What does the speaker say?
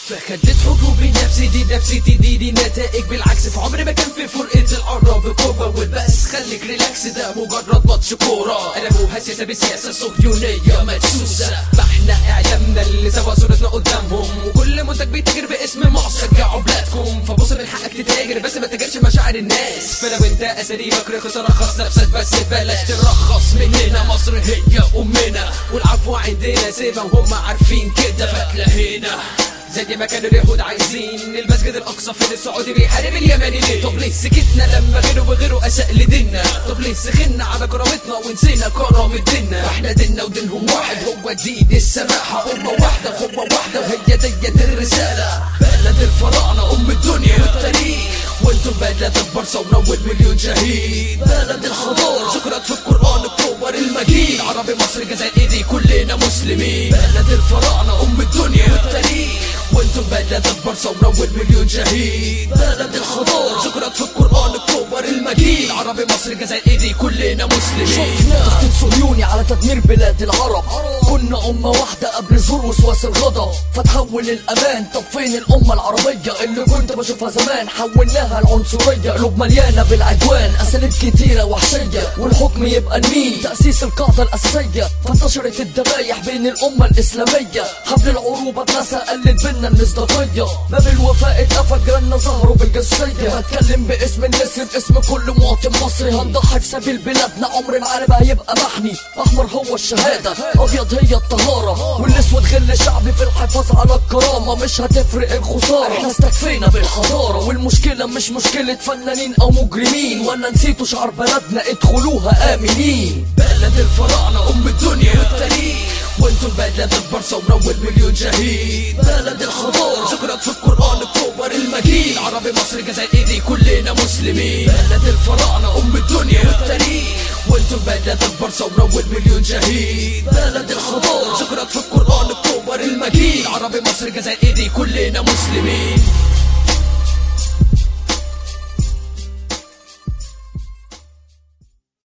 فخدت حبوبي نفسي دي نفسيتي دي دي نتائج بالعكس في عمري ما كان في فرقة القرب قوة والبأس خليك ريلاكس ده مجرد ماتش كورة أنا مو هسيسة بسياسة صهيونية مدسوسة ما احنا إعلامنا اللي سوا صورتنا قدامهم وكل منتج بيتاجر باسم مصر شجعوا بلادكم فبص من حقك تتاجر بس ما تتاجرش مشاعر الناس فلو انت أساليبك رخص ترخص نفسك بس بلاش ترخص مننا مصر هي أمنا والعفو عندنا سيبا وهم عارفين كده فتلاهينا زي ما كانوا اليهود عايزين المسجد الاقصى فين السعودي بيحارب اليمني ليه طب ليه سكتنا لما غيره وغيره اساء لديننا طب ليه سخنا على كرامتنا ونسينا كرامة ديننا احنا ديننا ودينهم واحد هو دين السماحة امة واحدة قوة واحدة وهي ديت الرسالة بلد الفراعنة ام الدنيا والتاريخ وانتم بلد اكبر ثورة والمليون شهيد بلد الحضارة ذكرت في القرآن اكتوبر المجيد عربي مصر جزائري كلنا مسلمين بلد الفراعنة ام الدنيا والتاريخ وانتم بلد اكبر ثورة والمليون شهيد بلد الحضارة ذكرت في القرآن اكتوبر المجيد عربي مصر جزائري كلنا مسلمين شفنا تخطيط صهيوني على تدمير بلاد العرب كنا أمة واحدة قبل ظهور وسواس الغضب فتحول الأمان طب فين الأمة العربية اللي كنت بشوفها زمان حولناها العنصرية قلوب مليانة بالعدوان أساليب كتيرة وحشية والحكم يبقى لمين تأسيس القاعدة الأساسية فانتشرت الذبايح بين الأمة الإسلامية حبل العروبة اتنسى قلت بينا المصداقية باب الوفاء اتقفل جيراننا ظهروا بالجسية بتكلم باسم النسر باسم كل مواطن مصري هنضحي في سبيل بلادنا عمر العرب هيبقى محمي احمر هو الشهاده ابيض هي الطهاره والاسود غل شعبي في الحفاظ على الكرامه مش هتفرق الخساره احنا استكفينا بالحضاره والمشكله مش مشكله فنانين او مجرمين ولا نسيتوا شعار بلدنا ادخلوها امنين بلد الفراعنة ام الدنيا والتاريخ وانتم بلد اكبر ثورة والمليون شهيد بلد الحضارة ذكرت في القرآن اكتوبر المجيد عربي مصر جزائري كلنا مسلمين بلد الفراعنة ام الدنيا والتاريخ وانتم بلد اكبر ثورة والمليون شهيد بلد الحضارة ذكرت في القرآن اكتوبر المجيد عربي مصر جزائري كلنا مسلمين